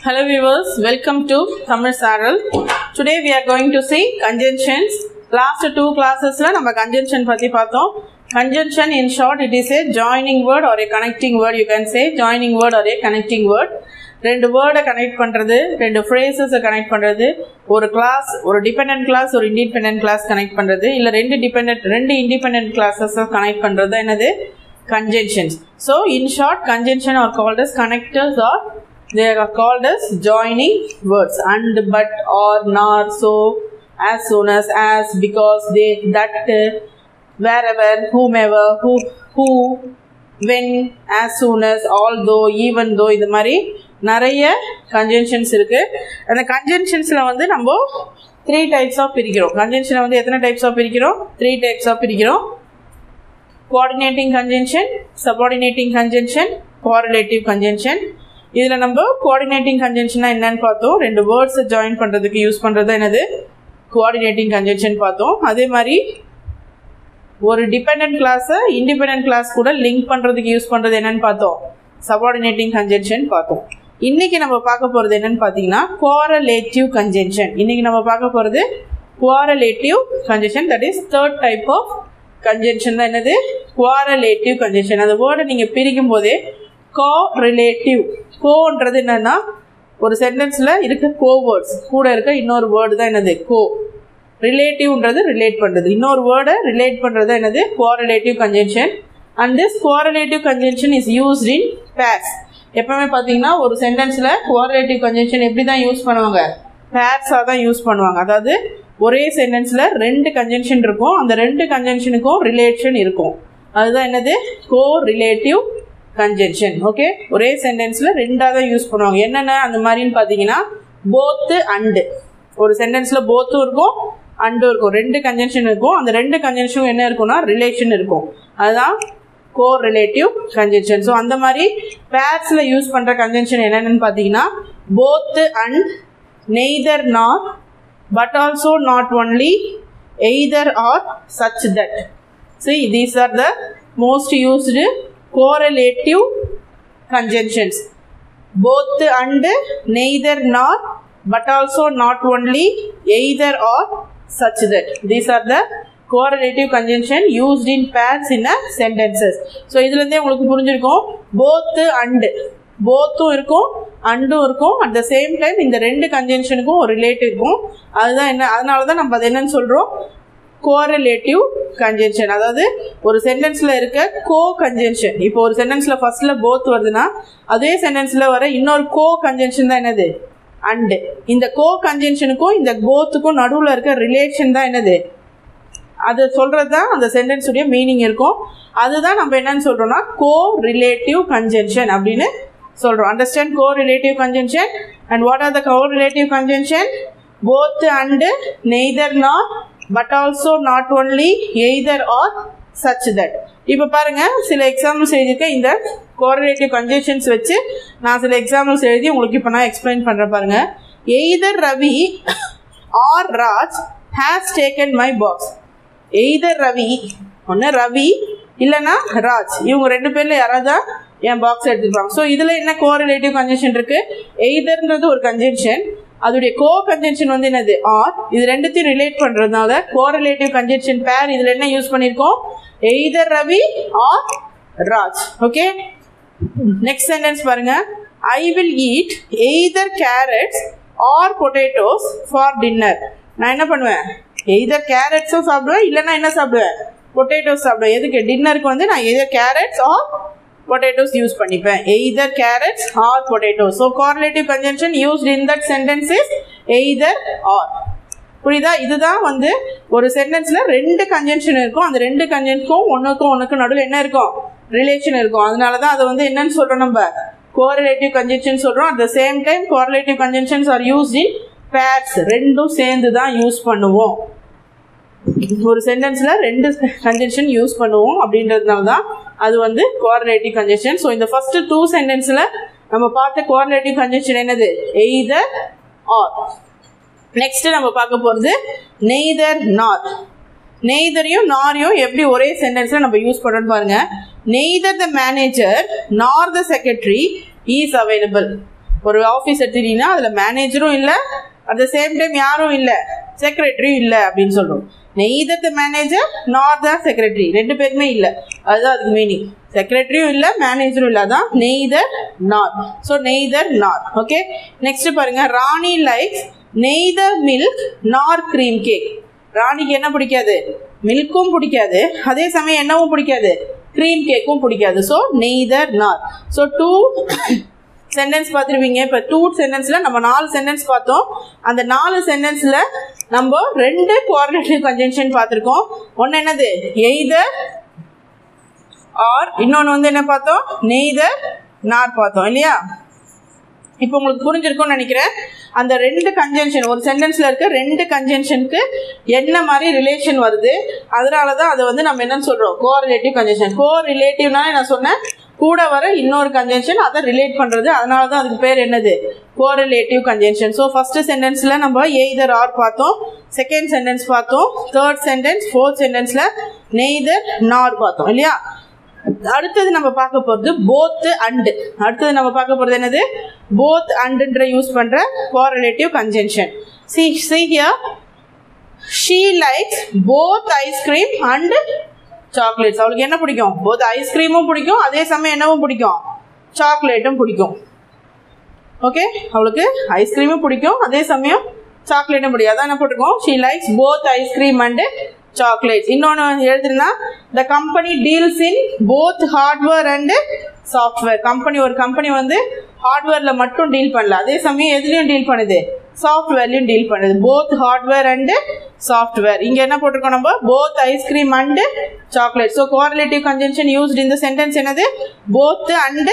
Hello viewers, welcome to Tamil Saral. Today we are going to see conjunctions. Last two classes நம்ம conjunction பத்தி பார்த்தோம் conjunction in short it is a joining word or a connecting word you can say joining word or a connecting word ரெண்டு வேர்டை connect பண்ணுறது ரெண்டு ஃப்ரேசஸை connect பண்ணுறது ஒரு clause ஒரு டிபெண்ட் கிளாஸ் ஒரு இண்டிபெண்ட் கிளாஸ் கனெக்ட் பண்ணுறது இல்லை ரெண்டு டிபெண்ட் ரெண்டு இண்டிபெண்ட் கிளாஸஸை கனெக்ட் பண்ணுறது என்னது conjunctions. So, in short, conjunction are called as connectors or they are called as joining words. And, but, or, nor, so, as soon as, as, because, they, that, uh, wherever, whomever, who, who, when, as soon as, although, even though இது மாதிரி நிறைய கன்ஜென்ஷன்ஸ் இருக்கு அந்த கன்ஜென்ஷன்ஸில் வந்து நம்ம three types of பிரிக்கிறோம் கன்ஜென்ஷனை வந்து எத்தனை டைப்ஸ் ஆஃப் பிரிக்கிறோம் த்ரீ டைப்ஸ் ஆஃப் பிரிக்கிறோம் coordinating conjunction subordinating conjunction correlative conjunction இதில் நம்ம கோஆர்டினேட்டிங் கன்ஜென்ஷனா என்னன்னு பார்த்தோம் ரெண்டு வேர்ட்ஸை ஜாயின் பண்ணுறதுக்கு யூஸ் பண்ணுறது என்னது கோஆர்டினேட்டிங் கன்ஜென்ஷன் பார்த்தோம் அதே மாதிரி ஒரு டிபெண்ட் கிளாஸை இண்டிபெண்ட் கிளாஸ் கூட லிங்க் பண்ணுறதுக்கு யூஸ் பண்ணுறது என்னன்னு பார்த்தோம் சபார்டினேட்டிங் கன்ஜென்ஷன் பார்த்தோம் இன்னைக்கு நம்ம பார்க்க போகிறது என்னன்னு பார்த்தீங்கன்னா கோரலேட்டிவ் கன்ஜென்ஷன் இன்னைக்கு நம்ம பார்க்க போகிறது correlative conjunction that is third type of conjunction தான் என்னது குவாரலேட்டிவ் கன்ஜென்ஷன் அந்த வேர்டை நீங்கள் பிரிக்கும் போதே கோ ரிலேட்டிவ் கோன்றது என்னன்னா ஒரு சென்டென்ஸில் இருக்க கோ வேர்ட்ஸ் கூட இருக்க இன்னொரு வேர்டு தான் என்னது கோ ரிலேட்டிவ்ன்றது ரிலேட் பண்ணுறது இன்னொரு வேர்டை ரிலேட் பண்ணுறது என்னது correlative conjunction and this correlative conjunction is used in pairs எப்பவுமே பார்த்தீங்கன்னா ஒரு சென்டென்ஸில் கோரலேட்டிவ் கன்ஜென்ஷன் எப்படி தான் யூஸ் பண்ணுவாங்க பேர்ஸாக தான் யூஸ் பண்ணுவாங்க அதாவது ஒரே சென்டென்ஸில் ரெண்டு கன்ஜென்ஷன் இருக்கும் அந்த ரெண்டு கன்ஜென்ஷனுக்கும் ரிலேஷன் இருக்கும் அதுதான் என்னது கோ ரிலேட்டிவ் கன்ஜென்ஷன் ஓகே ஒரே சென்டென்ஸில் ரெண்டாக தான் யூஸ் பண்ணுவாங்க என்னென்ன அந்த மாதிரின்னு பார்த்தீங்கன்னா போத்து அண்டு ஒரு சென்டென்ஸில் போத்தும் இருக்கும் அண்டும் இருக்கும் ரெண்டு கன்ஜென்ஷன் இருக்கும் அந்த ரெண்டு கன்ஜென்ஷனும் என்ன இருக்கும்னா ரிலேஷன் இருக்கும் அதுதான் கோ ரிலேட்டிவ் கன்ஜென்ஷன் ஸோ அந்த மாதிரி பேர்ஸில் யூஸ் பண்ணுற கன்ஜென்ஷன் என்னென்னு பார்த்தீங்கன்னா both and neither not but also not only either or such that see these are the most used correlative conjunctions both and neither nor but also not only either or such that these are the correlative conjunction used in pairs in a sentences so இதுலேருந்தே உங்களுக்கு புரிஞ்சிருக்கும் both and போத்தும் இருக்கும் அண்டும் இருக்கும் at the same time இந்த ரெண்டு கன்ஜென்ஷனுக்கும் ஒரு relate இருக்கும் அதுதான் என்ன அதனால தான் நம்ம அதை என்னன்னு சொல்கிறோம் கோரிலேட்டிவ் கன்ஜென்ஷன் அதாவது ஒரு சென்டென்ஸில் இருக்க கோ கன்ஜென்ஷன் இப்போ ஒரு சென்டென்ஸில் ஃபர்ஸ்ட்டில் போத் வருதுன்னா அதே சென்டென்ஸில் வர இன்னொரு கோ கன்ஜென்ஷன் தான் என்னது அண்டு இந்த கோ கன்ஜென்ஷனுக்கும் இந்த போத்துக்கும் நடுவில் இருக்க ரிலேஷன் தான் என்னது அது சொல்கிறது தான் அந்த சென்டென்ஸுடைய மீனிங் இருக்கும் அதுதான் நம்ம என்னன்னு சொல்கிறோம்னா கோ ரிலேட்டிவ் கன்ஜென்ஷன் அப்படின்னு சொல்கிறோம் understand correlative conjunction and what are the correlative conjunction both and neither not but also not only either or such that இப்போ பாருங்கள் சில எக்ஸாம்பிள்ஸ் எழுதியிருக்கேன் இந்த கோரிலேட்டிவ் கன்ஜென்ஷன்ஸ் வச்சு நான் சில எக்ஸாம்பிள்ஸ் எழுதி உங்களுக்கு இப்போ நான் எக்ஸ்பிளைன் பண்ணுறேன் பாருங்கள் either Ravi or Raj has taken my box either Ravi ஒன்று ரவி இல்லைன்னா ராஜ் இவங்க ரெண்டு பேரில் யாராவது தான் என் பாக்ஸ் எடுத்துருப்பாங்க ஸோ இதில் என்ன கோரிலேட்டிவ் கன்ஜென்ஷன் இருக்குது எய்தர்ன்றது ஒரு கன்ஜென்ஷன் அதோடைய கோ கன்ஜென்ஷன் வந்து என்னது ஆர் இது ரெண்டுத்தையும் ரிலேட் பண்ணுறதுனால கோரிலேட்டிவ் கன்ஜென்ஷன் பேர் இதில் என்ன யூஸ் பண்ணியிருக்கோம் either Ravi or Raj okay next sentence பாருங்க I will eat either carrots or potatoes for dinner நான் என்ன பண்ணுவேன் எய்தர் கேரட்ஸும் சாப்பிடுவேன் இல்லைன்னா என்ன சாப்பிடுவேன் பொட்டேட்டோஸ் சாப்பிடுவேன் எதுக்கு டின்னருக்கு வந்து நான் either carrots or potatoes use பண்ணிப்பேன் either carrots or potatoes so correlative conjunction used in that sentence is either or புரியுதா இதுதான் வந்து ஒரு சென்டென்ஸில் ரெண்டு கன்ஜென்ஷன் இருக்கும் அந்த ரெண்டு கன்ஜென்ஷனுக்கும் ஒன்றுக்கும் ஒன்றுக்கும் நடுவில் என்ன இருக்கும் ரிலேஷன் இருக்கும் அதனால தான் அதை வந்து என்னன்னு சொல்கிறோம் நம்ம கோரிலேட்டிவ் கன்ஜென்ஷன் சொல்கிறோம் at the same time correlative conjunctions are used in pairs ரெண்டும் சேர்ந்து தான் யூஸ் பண்ணுவோம் ஒரு சென்டென்ஸில் ரெண்டு கன்ஜென்ஷன் யூஸ் பண்ணுவோம் அப்படின்றதுனால தான் அது வந்து கோஆர்டினேட்டிவ் கன்ஜென்ஷன் ஸோ இந்த ஃபஸ்ட்டு டூ சென்டென்ஸில் நம்ம பார்த்த கோஆர்டினேட்டிவ் கன்ஜென்ஷன் என்னது எய்தர் ஆர் நெக்ஸ்ட்டு நம்ம பார்க்க போகிறது நெய்தர் நார் நெய்தரையும் நாரையும் எப்படி ஒரே சென்டென்ஸில் நம்ம யூஸ் பண்ணுறோன்னு பாருங்கள் neither the manager nor the secretary is available ஒரு ஆஃபீஸ் எடுத்துட்டீங்கன்னா அதில் மேனேஜரும் இல்லை அட் த சேம் டைம் யாரும் இல்லை செக்ரட்டரியும் இல்லை அப்படின்னு சொல்கிறோம் neither the manager nor the secretary ரெண்டு பேருமே இல்லை அதுதான் அதுக்கு மீனிங் செக்ரட்டரியும் இல்லை மேனேஜரும் இல்லை அதான் neither nor so neither nor okay next பாருங்க Rani likes neither milk nor cream cake ராணிக்கு என்ன பிடிக்காது மில்க்கும் பிடிக்காது அதே சமயம் என்னவும் பிடிக்காது க்ரீம் கேக்கும் பிடிக்காது so neither nor so two sentence பார்த்துருவீங்க இப்போ டூ சென்டென்ஸில் நம்ம நாலு சென்டென்ஸ் பார்த்தோம் அந்த நாலு சென்டென்ஸில் நம்ம ரெண்டு கோஆர்டினேட்டிவ் கன்ஜென்ஷன் பார்த்துருக்கோம் ஒன்று என்னது எய்தர் ஆர் இன்னொன்று வந்து என்ன பார்த்தோம் நெய்தர் நார் பார்த்தோம் இல்லையா இப்போ உங்களுக்கு புரிஞ்சிருக்கும்னு நினைக்கிறேன் அந்த ரெண்டு கன்ஜென்ஷன் ஒரு சென்டென்ஸில் இருக்க ரெண்டு கன்ஜென்ஷனுக்கு என்ன மாதிரி ரிலேஷன் வருது அதனால தான் அதை வந்து நம்ம என்னன்னு சொல்கிறோம் கோ ரிலேட்டிவ் கன்ஜென்ஷன் கோ ரிலேட்டிவ்னாலே நான் சொன்னேன் கூட வர இன்னொரு கன்ஜென்ஷன் அதை ரிலேட் பண்ணுறது அதனால தான் அதுக்கு பேர் என்னது correlative conjunction so first சென்டென்ஸில் நம்ம எய்தர் ஆர் பார்த்தோம் செகண்ட் சென்டென்ஸ் பார்த்தோம் தேர்ட் சென்டென்ஸ் ஃபோர்த் சென்டென்ஸில் நெய்தர் நார் பார்த்தோம் இல்லையா அடுத்தது நம்ம பார்க்க போகிறது போத்து அண்டு அடுத்தது நம்ம பார்க்க போகிறது என்னது போத் அண்டுன்ற யூஸ் பண்ணுற correlative conjunction see see here she likes both ice cream and chocolates அவளுக்கு என்ன பிடிக்கும் போத் ஐஸ்கிரீமும் பிடிக்கும் அதே சமயம் என்னவும் பிடிக்கும் சாக்லேட்டும் பிடிக்கும் ஓகே அவளுக்கு ஐஸ்கிரீமும் பிடிக்கும் அதே சமயம் சாக்லேட்டும் பிடிக்கும் அதான் என்ன போட்டிருக்கோம் she likes both ice cream and chocolates இன்னொன்று எழுதுனா the company deals in both hardware and software company ஒரு கம்பெனி வந்து ஹார்ட்வேரில் மட்டும் டீல் பண்ணல அதே சமயம் எதுலேயும் டீல் பண்ணுது சாஃப்ட்வேர்லையும் டீல் பண்ணுது போத் ஹார்ட்வேர் அண்டு சாஃப்ட்வேர் இங்கே என்ன போட்டிருக்கோம் நம்ம both ice cream and chocolate so correlative conjunction used இந்த சென்டென்ஸ் என்னது both and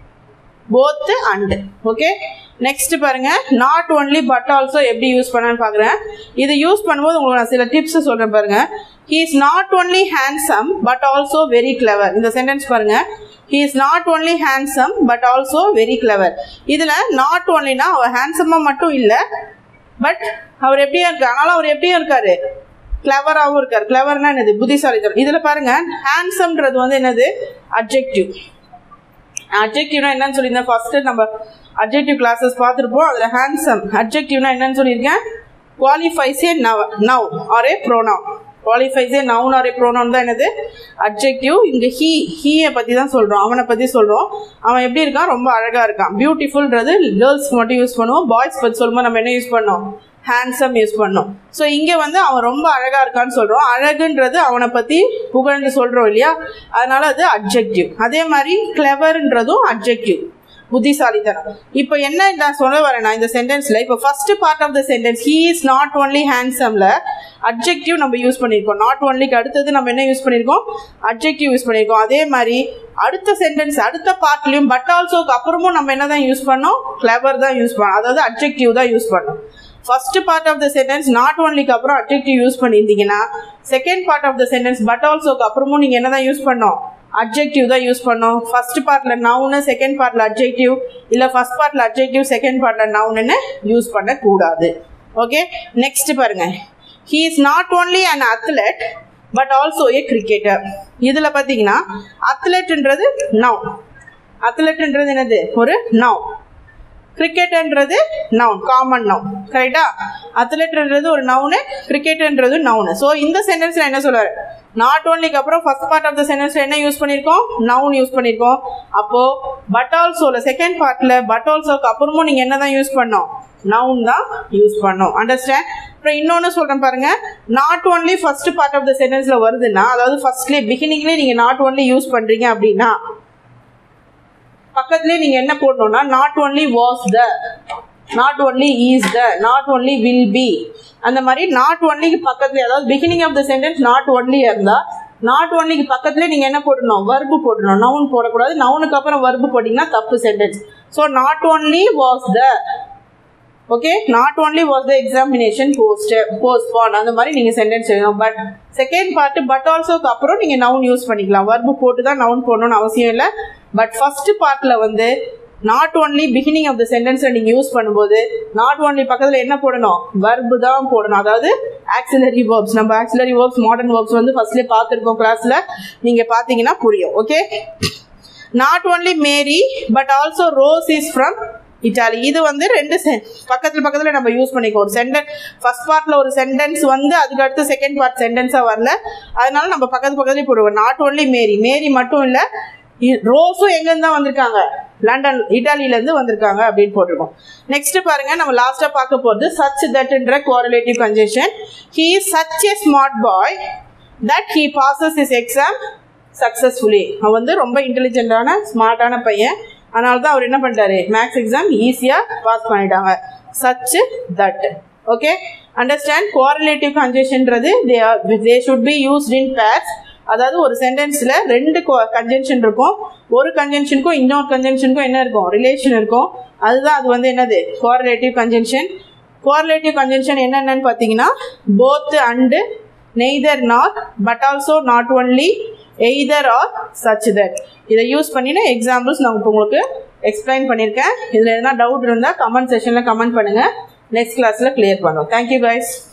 both and okay next பாருங்க நாட் ஒன்லி பட் ஆல்சோ எப்படி யூஸ் பண்ணான்னு பார்க்குறேன் இது யூஸ் பண்ணும்போது உங்களுக்கு நான் சில டிப்ஸ் சொல்கிறேன் பாருங்க he is not only handsome but also very clever இந்த சென்டென்ஸ் பாருங்க he is not only handsome but also very clever இதில் நாட் ஒன்லினா அவர் ஹேண்ட்ஸமாக மட்டும் இல்லை பட் அவர் எப்படியா இருக்கார் ஆனாலும் அவர் எப்படியும் இருக்காரு கிளவராகவும் இருக்கார் கிளவர்னா என்னது புத்திசாலித்தனம் இதில் பாருங்க ஹேண்ட்ஸம்ன்றது வந்து என்னது அப்ஜெக்டிவ் அப்ஜெக்டிவ்னா என்னன்னு சொல்லியிருந்தேன் ஃபர்ஸ்ட் நம்ம அப்ஜெக்டிவ் கிளாஸஸ் பார்த்துருப்போம் அதில் ஹேண்ட்ஸம் அப்ஜெக்டிவ்னா என்னன்னு சொல்லியிருக்கேன் qualifies a noun noun or a pronoun qualifies a noun or a pronoun தான் என்னது அப்ஜெக்டிவ் இங்கே ஹீ ஹீயை பற்றி தான் சொல்கிறோம் அவனை பற்றி சொல்கிறோம் அவன் எப்படி இருக்கான் ரொம்ப அழகாக இருக்கான் பியூட்டிஃபுல்ன்றது கேர்ள்ஸ்க்கு மட்டும் யூஸ் பண்ணுவோம் பாய்ஸ் பற்றி சொல்லும்போது நம்ம என்ன யூஸ் பண்ணோம் ஹேண்ட்ஸம் யூஸ் பண்ணோம் ஸோ இங்கே வந்து அவன் ரொம்ப அழகாக இருக்கான்னு சொல்கிறோம் அழகுன்றது அவனை பற்றி புகழ்ந்து சொல்கிறோம் இல்லையா அதனால அது அப்ஜெக்டிவ் அதே மாதிரி கிளவர்ன்றதும் அப்ஜெக்டிவ் புத்திசாலித்தனம் இப்போ என்ன நான் சொல்ல வரேன்னா இந்த சென்டென்ஸில் இப்போ first part of the sentence he is not only ஹேண்ட்ஸமில் அப்ஜெக்டிவ் நம்ம யூஸ் பண்ணியிருக்கோம் நாட் ஒன்லிக்கு அடுத்தது நம்ம என்ன யூஸ் பண்ணியிருக்கோம் அப்ஜெக்டிவ் யூஸ் பண்ணியிருக்கோம் அதே மாதிரி அடுத்த சென்டென்ஸ் அடுத்த பார்ட்லையும் பட் ஆல்சோக்கு அப்புறமும் நம்ம என்ன தான் யூஸ் பண்ணோம் கிளவர் தான் யூஸ் பண்ணோம் அதாவது அப்ஜெக்டிவ் தான் யூஸ் பண்ணோம் first part of the sentence not ஒன்லிக்கு அப்புறம் அப்ஜெக்டிவ் யூஸ் பண்ணியிருந்தீங்கன்னா second part of the sentence but ஆல்சோக்கு அப்புறமும் நீங்கள் என்ன தான் யூஸ் பண்ணோம் அப்ஜெக்டிவ் தான் யூஸ் பண்ணோம் ஃபர்ஸ்ட் பார்ட்டில் நவுனு செகண்ட் பார்ட்டில் அப்ஜெக்டிவ் இல்லை ஃபர்ஸ்ட் பார்ட்டில் அப்ஜெக்டிவ் செகண்ட் பார்ட்டில் நவுனுன்னு யூஸ் பண்ணக்கூடாது ஓகே நெக்ஸ்ட் பாருங்க he is not only an athlete but also a cricketer இதில் பார்த்தீங்கன்னா அத்லெட்ன்றது நவ் அத்லெட்ன்றது என்னது ஒரு நவ் கிரிக்கெட்ன்றது நவுன் காமன் நவுன் கரெக்டா அத்லெட்ன்றது ஒரு நவுனு கிரிக்கெட்ன்றது நவுனு ஸோ இந்த சென்டென்ஸில் என்ன சொல்றாரு நாட் ஓன்லிக்கு அப்புறம் ஃபர்ஸ்ட் பார்ட் ஆஃப் த சென்டென்ஸில் என்ன யூஸ் பண்ணியிருக்கோம் நவுன் யூஸ் பண்ணியிருக்கோம் அப்போது பட் ஆல்சோவில் செகண்ட் பார்ட்டில் பட் ஆல்சோக்கு அப்புறமும் நீங்கள் என்ன தான் யூஸ் பண்ணோம் நவுன் தான் யூஸ் பண்ணோம் அண்டர்ஸ்டாண்ட் அப்புறம் இன்னொன்று சொல்கிறேன் பாருங்க not only first part of the சென்டென்ஸில் வருதுன்னா அதாவது ஃபர்ஸ்ட்லேயே பிகினிங்லேயே நீங்கள் நாட் ஓன்லி யூஸ் பண்ணுறீங்க அப்படின்னா பக்கத்துலேயே நீங்கள் என்ன போடணும்னா not only was the not only is the not only will be அந்த மாதிரி நாட் ஒன்லிக்கு பக்கத்துலேயே அதாவது beginning of the sentence not ஒன்லியாக இருந்தால் நாட் ஒன்லிக்கு பக்கத்துலேயே நீங்கள் என்ன போடணும் வர்பு போடணும் நவுன் போடக்கூடாது நவுனுக்கு அப்புறம் வர்பு போட்டிங்கன்னா தப்பு sentence so not only was the okay not only was the examination post postpone அந்த மாதிரி நீங்கள் சென்டென்ஸ் எழுதணும் பட் செகண்ட் பார்ட்டு பட் ஆல்சோக்கு அப்புறம் நீங்கள் நவுன் யூஸ் பண்ணிக்கலாம் வர்பு போட்டு தான் நவுன் போடணும்னு அவசியம் இல்லை பட் ஃபர்ஸ்ட் பார்ட்டில் வந்து not only beginning of the சென்டென்ஸை நீங்கள் யூஸ் பண்ணும்போது நாட் ஓன்லி பக்கத்தில் என்ன போடணும் வர்பு தான் போடணும் அதாவது ஆக்சிலரி வேர்ப்ஸ் நம்ம ஆக்சிலரி வேர்ப்ஸ் மாடர்ன் வேர்ப்ஸ் வந்து ஃபர்ஸ்ட்லேயே பார்த்துருக்கோம் கிளாஸில் நீங்கள் பார்த்தீங்கன்னா புரியும் okay not only Mary but also Rose is from Italy இது வந்து ரெண்டு செ- பக்கத்துல பக்கத்துல நம்ம யூஸ் பண்ணிக்கோ ஒரு சென்டென்ஸ் ஃபர்ஸ்ட் பார்ட்ல ஒரு சென்டென்ஸ் வந்து அதுக்கு அடுத்து செகண்ட் பார்ட் சென்டென்ஸா வரல அதனால நம்ம பக்கத்து பக்கத்துலயே போடுவோம் நாட் ஒன்லி மேரி மேரி மட்டும் இல்ல இ- ரோஸும் எங்கேருந்து தான் வந்திருக்காங்க லண்டன் இட்டாலியில இருந்து வந்திருக்காங்க அப்படின்னு போட்டிருக்கோம் நெக்ஸ்ட் பாருங்க நம்ம லாஸ்டா பார்க்க போறது சச் தட்ன்ற correlative conjunction he is such a smart boy that he passes his exam successfully அவன் வந்து ரொம்ப இன்டெலிஜென்ட்டான ஸ்மார்ட்டான பையன் அதனால தான் அவர் என்ன பண்ணிட்டாரு மேக்ஸ் எக்ஸாம் ஈஸியாக பாஸ் பண்ணிட்டாங்க such that okay understand correlative கன்ஜெஷன்றது they they should be used in pairs அதாவது ஒரு சென்டென்ஸில் ரெண்டு கன்ஜென்ஷன் இருக்கும் ஒரு கன்ஜென்ஷனுக்கும் இன்னொரு கன்ஜென்ஷனுக்கும் என்ன இருக்கும் ரிலேஷன் இருக்கும் அதுதான் அது வந்து என்னது கோரிலேட்டிவ் கன்ஜென்ஷன் கோரிலேட்டிவ் கன்ஜென்ஷன் என்னென்னு பார்த்தீங்கன்னா both and neither not but also not only either or such that இதை யூஸ் பண்ணின எக்ஸாம்பிள்ஸ் நான் இப்போ உங்களுக்கு எக்ஸ்பிளைன் பண்ணியிருக்கேன் இதில் எதனா டவுட் இருந்தால் கமெண்ட் செஷனில் கமெண்ட் பண்ணுங்கள் நெக்ஸ்ட் கிளாஸில் கிளியர் பண்ணுவோம் தேங்க்யூ கைஸ்